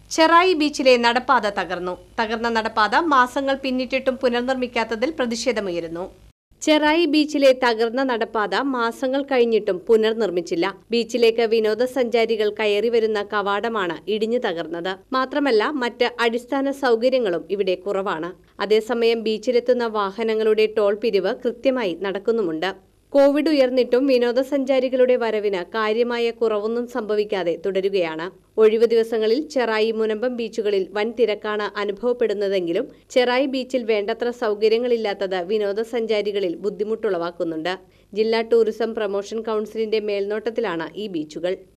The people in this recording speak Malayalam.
ചെറായി ബീച്ചിലെ നടപ്പാത തകർന്നു തകർന്ന നടപ്പാത മാസങ്ങൾ പിന്നിട്ടിട്ടും പുനർനിർമ്മിക്കാത്തതിൽ പ്രതിഷേധമുയരുന്നു ചെറായി ബീച്ചിലെ തകർന്ന നടപ്പാത മാസങ്ങൾ കഴിഞ്ഞിട്ടും പുനർനിർമ്മിച്ചില്ല ബീച്ചിലേക്ക് വിനോദസഞ്ചാരികൾ കയറി വരുന്ന കവാടമാണ് ഇടിഞ്ഞു തകർന്നത് മാത്രമല്ല മറ്റ് അടിസ്ഥാന സൗകര്യങ്ങളും ഇവിടെ കുറവാണ് അതേസമയം ബീച്ചിലെത്തുന്ന വാഹനങ്ങളുടെ ടോൾ പിരിവ് കൃത്യമായി നടക്കുന്നുമുണ്ട് കോവിഡ് ഉയർന്നിട്ടും വിനോദസഞ്ചാരികളുടെ വരവിന് കാര്യമായ കുറവൊന്നും സംഭവിക്കാതെ തുടരുകയാണ് ഒഴിവു ദിവസങ്ങളിൽ ചെറായി മുനമ്പം ബീച്ചുകളിൽ വൻ തിരക്കാണ് അനുഭവപ്പെടുന്നതെങ്കിലും ചെറായി ബീച്ചിൽ വേണ്ടത്ര സൗകര്യങ്ങളില്ലാത്തത് വിനോദസഞ്ചാരികളിൽ ബുദ്ധിമുട്ടുളവാക്കുന്നുണ്ട് ജില്ലാ ടൂറിസം പ്രൊമോഷൻ കൗൺസിലിന്റെ മേൽനോട്ടത്തിലാണ് ഈ ബീച്ചുകൾ